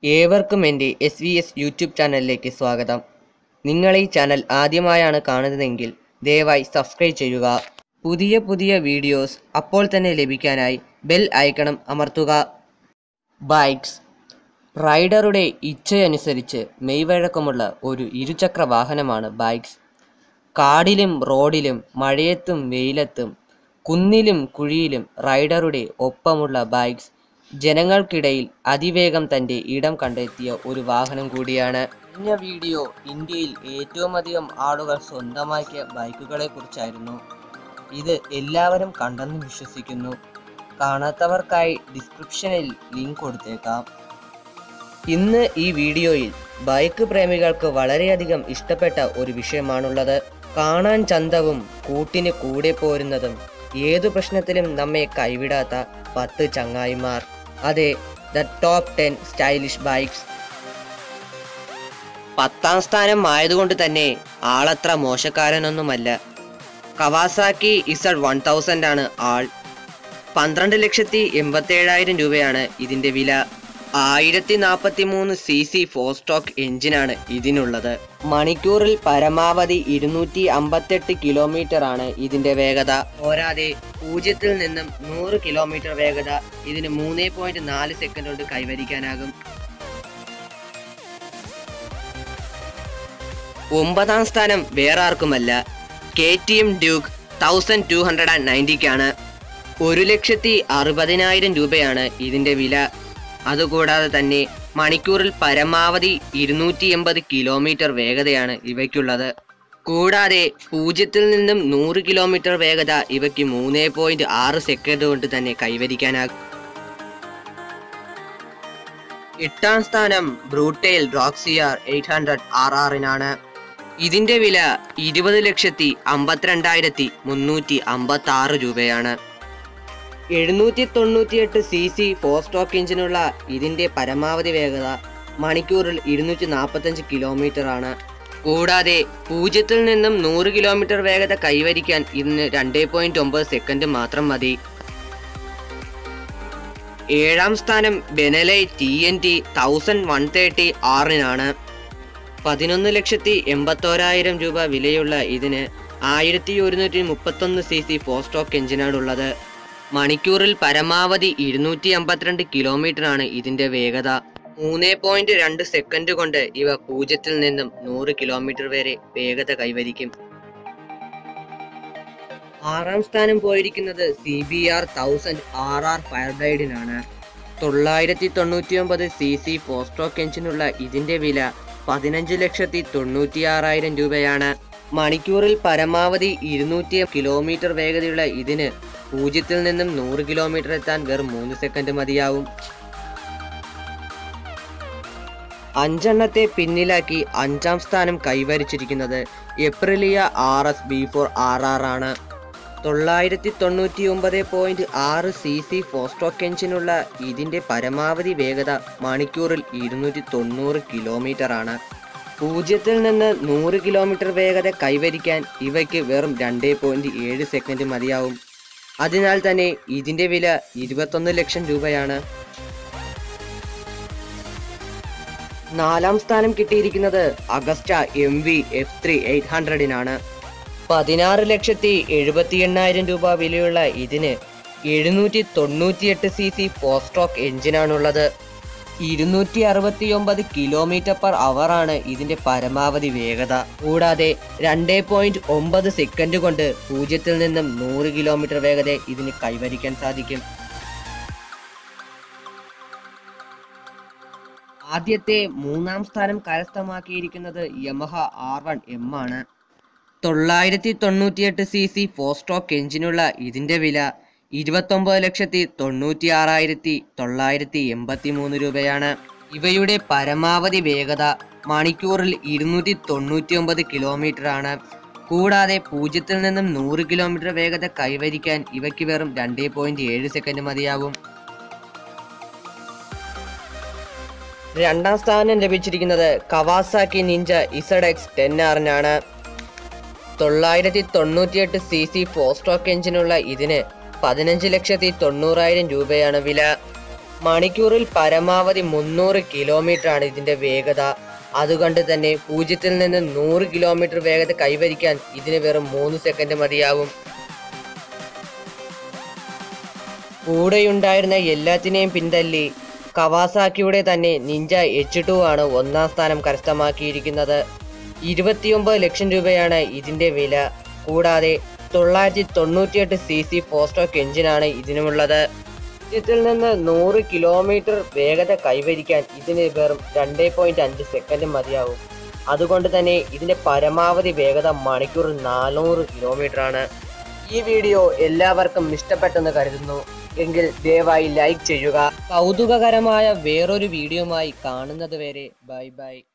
ഏവർക്കും എൻ്റെ S V S YouTube ചാനലിലേക്ക് സ്വാഗതം നിങ്ങൾ ഈ ചാനൽ ആദ്യമായാണ് കാണുന്നതെങ്കിൽ ദയവായി സബ്സ്ക്രൈബ് ചെയ്യുക പുതിയ പുതിയ വീഡിയോസ് അപ്പോൾ തന്നെ ലഭിക്കാനായി ബെൽ ഐക്കണം അമർത്തുക ബൈക്സ് റൈഡറുടെ ഇച്ഛയനുസരിച്ച് മെയ്വഴക്കമുള്ള ഒരു ഇരുചക്ര വാഹനമാണ് ബൈക്സ് കാടിലും റോഡിലും മഴയത്തും വെയിലത്തും കുന്നിലും കുഴിയിലും റൈഡറുടെ ഒപ്പമുള്ള ബൈക്സ് ജനങ്ങൾക്കിടയിൽ അതിവേഗം തൻ്റെ ഇടം കണ്ടെത്തിയ ഒരു വാഹനം കൂടിയാണ് കഴിഞ്ഞ വീഡിയോ ഇന്ത്യയിൽ ഏറ്റവും അധികം ആളുകൾ സ്വന്തമാക്കിയ ബൈക്കുകളെ കുറിച്ചായിരുന്നു ഇത് എല്ലാവരും കണ്ടെന്ന് വിശ്വസിക്കുന്നു കാണാത്തവർക്കായി ഡിസ്ക്രിപ്ഷനിൽ ലിങ്ക് കൊടുത്തേക്കാം ഇന്ന് ഈ വീഡിയോയിൽ ബൈക്ക് പ്രേമികൾക്ക് വളരെയധികം ഇഷ്ടപ്പെട്ട ഒരു വിഷയമാണുള്ളത് കാണാൻ ചന്തവും കൂട്ടിന് കൂടെ പോരുന്നതും ഏതു പ്രശ്നത്തിലും നമ്മെ കൈവിടാത്ത പത്ത് ചങ്ങായിമാർ അതെ the top ten stylish bikes പത്താം സ്ഥാനം ആയതുകൊണ്ട് തന്നെ ആളത്ര മോശക്കാരനൊന്നുമല്ല കവാസാക്കി ഇസഡ് വൺ തൗസൻഡ് ആണ് ആൾ പന്ത്രണ്ട് ലക്ഷത്തി എൺപത്തേഴായിരം രൂപയാണ് ഇതിന്റെ വില ആയിരത്തി നാൽപ്പത്തി മൂന്ന് സി സി ഫോർ സ്റ്റോക്ക് എഞ്ചിനാണ് ഇതിനുള്ളത് മണിക്കൂറിൽ പരമാവധി ഇരുന്നൂറ്റി അമ്പത്തെട്ട് കിലോമീറ്റർ ആണ് ഇതിന്റെ വേഗത പോരാതെ പൂജ്യത്തിൽ നിന്നും നൂറ് കിലോമീറ്റർ വേഗത ഇതിന് മൂന്ന് പോയിന്റ് നാല് സെക്കൻഡ് കൊണ്ട് കൈവരിക്കാനാകും ഒമ്പതാം സ്ഥാനം വേറെ ആർക്കുമല്ല K T M Duke thousand two hundred and നയൻറ്റിക്കാണ് ഒരു ലക്ഷത്തി അറുപതിനായിരം രൂപയാണ് ഇതിന്റെ വില അതുകൂടാതെ തന്നെ മണിക്കൂറിൽ പരമാവധി ഇരുന്നൂറ്റി എൺപത് കിലോമീറ്റർ വേഗതയാണ് ഇവയ്ക്കുള്ളത് കൂടാതെ പൂജ്യത്തിൽ നിന്നും നൂറ് കിലോമീറ്റർ വേഗത ഇവയ്ക്ക് മൂന്ന് പോയിന്റ് ആറ് സെക്കൻഡ് കൊണ്ട് തന്നെ കൈവരിക്കാനാകും എട്ടാം സ്ഥാനം ബ്രൂട്ടേൽ റോക്സിയാർ എയ്റ്റ് ഹൺഡ്രഡ് ആർ ആറിനാണ് ഇതിന്റെ വില ഇരുപത് ലക്ഷത്തി അമ്പത്തിരണ്ടായിരത്തി മുന്നൂറ്റി അമ്പത്തി ആറ് രൂപയാണ് എഴുന്നൂറ്റി തൊണ്ണൂറ്റിയെട്ട് സി സി ഫോർ സ്റ്റോക്ക് എഞ്ചിനുള്ള ഇതിന്റെ പരമാവധി വേഗത മണിക്കൂറിൽ ഇരുന്നൂറ്റി നാൽപ്പത്തഞ്ച് കിലോമീറ്റർ ആണ് കൂടാതെ പൂജ്യത്തിൽ നിന്നും നൂറ് കിലോമീറ്റർ വേഗത കൈവരിക്കാൻ ഇതിന് രണ്ടേ പോയിന്റ് ഒമ്പത് സെക്കൻഡ് മാത്രം മതി ഏഴാം സ്ഥാനം Benelli T N T thousand one thirty ആറിനാണ് പതിനൊന്ന് ലക്ഷത്തി എൺപത്തോരായിരം രൂപ വിലയുള്ള ഇതിന് ആയിരത്തി ഒരുന്നൂറ്റി മുപ്പത്തൊന്ന് സി സി ഫോർ സ്റ്റോക്ക് എഞ്ചിനാണുള്ളത് മണിക്കൂറിൽ പരമാവധി ഇരുന്നൂറ്റി അമ്പത്തിരണ്ട് കിലോമീറ്റർ ആണ് ഇതിന്റെ വേഗത മൂന്ന് പോയിന്റ് രണ്ട് സെക്കൻഡ് കൊണ്ട് ഇവ പൂജ്യത്തിൽ നിന്നും നൂറ് കിലോമീറ്റർ വരെ വേഗത കൈവരിക്കും ആറാം സ്ഥാനം പോയിരിക്കുന്നത് C B R thousand R R ഫയർബ്ലൈഡിനാണ് തൊള്ളായിരത്തി തൊണ്ണൂറ്റി ഒമ്പത് സി സി ഫോർ സ്റ്റോക്ക് എഞ്ചിനുള്ള ഇതിന്റെ വില പതിനഞ്ച് ലക്ഷത്തി തൊണ്ണൂറ്റി ആറായിരം രൂപയാണ് മണിക്കൂറിൽ പരമാവധി ഇരുന്നൂറ്റി കിലോമീറ്റർ വേഗതയുള്ള ഇതിന് പൂജ്യത്തിൽ നിന്നും നൂറ് കിലോമീറ്റർ എത്താൻ വെറും മൂന്ന് സെക്കൻഡ് മതിയാവും അഞ്ചെണ്ണത്തെ പിന്നിലാക്കി അഞ്ചാം സ്ഥാനം കൈവരിച്ചിരിക്കുന്നത് Aprilia R S V four R R ആണ് തൊള്ളായിരത്തി തൊണ്ണൂറ്റി ഒമ്പത് പോയിന്റ് ആറ് സി സി ഫോസ്റ്റോക്ക് എഞ്ചിനുള്ള ഇതിന്റെ പരമാവധി വേഗത മണിക്കൂറിൽ ഇരുന്നൂറ്റി തൊണ്ണൂറ് കിലോമീറ്റർ ആണ് പൂജ്യത്തിൽ നിന്ന് നൂറ് കിലോമീറ്റർ വേഗത കൈവരിക്കാൻ ഇവയ്ക്ക് വെറും രണ്ടേ പോയിന്റ് ഏഴ് സെക്കൻഡ് മതിയാവും അതിനാൽ തന്നെ ഇതിന്റെ വില ഇരുപത്തൊന്ന് ലക്ഷം രൂപയാണ് നാലാം സ്ഥാനം കിട്ടിയിരിക്കുന്നത് Agusta M V F three eight ഹൺഡ്രഡിനാണ് പതിനാറ് ലക്ഷത്തി എഴുപത്തി എണ്ണായിരം രൂപ വിലയുള്ള ഇതിന് എഴുന്നൂറ്റി തൊണ്ണൂറ്റിയെട്ട് സി സി ഫോർ സ്റ്റോക്ക് എഞ്ചിനാണുള്ളത് ഇരുന്നൂറ്റി അറുപത്തി ഒമ്പത് കിലോമീറ്റർ പെർ അവർ ആണ് ഇതിന്റെ പരമാവധി വേഗത കൂടാതെ രണ്ടേ പോയിന്റ് ഒമ്പത് സെക്കൻഡ് കൊണ്ട് പൂജ്യത്തിൽ നിന്നും നൂറ് കിലോമീറ്റർ വേഗത ഇതിന് കൈവരിക്കാൻ സാധിക്കും ആദ്യത്തെ മൂന്നാം സ്ഥാനം കരസ്ഥമാക്കിയിരിക്കുന്നത് യമഹ ആർ വൺ എം ആണ് തൊള്ളായിരത്തി തൊണ്ണൂറ്റിയെട്ട് സി സി ഫോർ സ്റ്റോക്ക് എഞ്ചിനുള്ള ഇതിന്റെ വില ഇരുപത്തൊമ്പത് ലക്ഷത്തി തൊണ്ണൂറ്റി ആറായിരത്തി തൊള്ളായിരത്തി എൺപത്തി മൂന്ന് രൂപയാണ് ഇവയുടെ പരമാവധി വേഗത മണിക്കൂറിൽ ഇരുന്നൂറ്റി തൊണ്ണൂറ്റി ഒമ്പത് കിലോമീറ്റർ ആണ് കൂടാതെ പൂജ്യത്തിൽ നിന്നും നൂറ് കിലോമീറ്റർ വേഗത കൈവരിക്കാൻ ഇവയ്ക്ക് വെറും രണ്ടേ പോയിന്റ് ഏഴ് സെക്കൻഡ് മതിയാവും രണ്ടാം സ്ഥാനം ലഭിച്ചിരിക്കുന്നത് Kawasaki Ninja Z X ten ആറിനാണ് തൊള്ളായിരത്തി തൊണ്ണൂറ്റിയെട്ട് സി സി ഫോർ സ്റ്റോക്ക് എഞ്ചിനുള്ള ഇതിന് പതിനഞ്ച് ലക്ഷത്തി തൊണ്ണൂറായിരം രൂപയാണ് വില മണിക്കൂറിൽ പരമാവധി മുന്നൂറ് കിലോമീറ്റർ ആണ് ഇതിന്റെ വേഗത അതുകൊണ്ട് തന്നെ പൂജ്യത്തിൽ നിന്ന് നൂറ് കിലോമീറ്റർ വേഗത കൈവരിക്കാൻ ഇതിന് വെറും മൂന്ന് സെക്കൻഡ് മതിയാവും കൂടെയുണ്ടായിരുന്ന എല്ലാത്തിനെയും പിന്തള്ളി കവാസാക്കിയുടെ തന്നെ നിഞ്ച എച്ച് ടു ആണ് ഒന്നാം സ്ഥാനം കരസ്ഥമാക്കിയിരിക്കുന്നത് ഇരുപത്തിയൊമ്പത് ലക്ഷം രൂപയാണ് ഇതിന്റെ വില കൂടാതെ തൊള്ളായിരത്തി തൊണ്ണൂറ്റിയെട്ട് സി സി ഫോസ്റ്റോക്ക് എഞ്ചിനാണ് ഇതിനുമുള്ളത് ഇതിൽ നിന്ന് നൂറ് കിലോമീറ്റർ വേഗത കൈവരിക്കാൻ ഇതിന് വെറും രണ്ടേ പോയിന്റ് അഞ്ച് സെക്കൻഡ് മതിയാവും അതുകൊണ്ട് തന്നെ ഇതിന്റെ പരമാവധി വേഗത മണിക്കൂറിൽ നാനൂറ് കിലോമീറ്റർ ആണ് ഈ വീഡിയോ എല്ലാവർക്കും ഇഷ്ടപ്പെട്ടെന്ന് കരുതുന്നു എങ്കിൽ ദയവായി ലൈക്ക് ചെയ്യുക കൗതുകകരമായ വേറൊരു വീഡിയോയുമായി കാണുന്നത് വരെ ബൈ ബൈ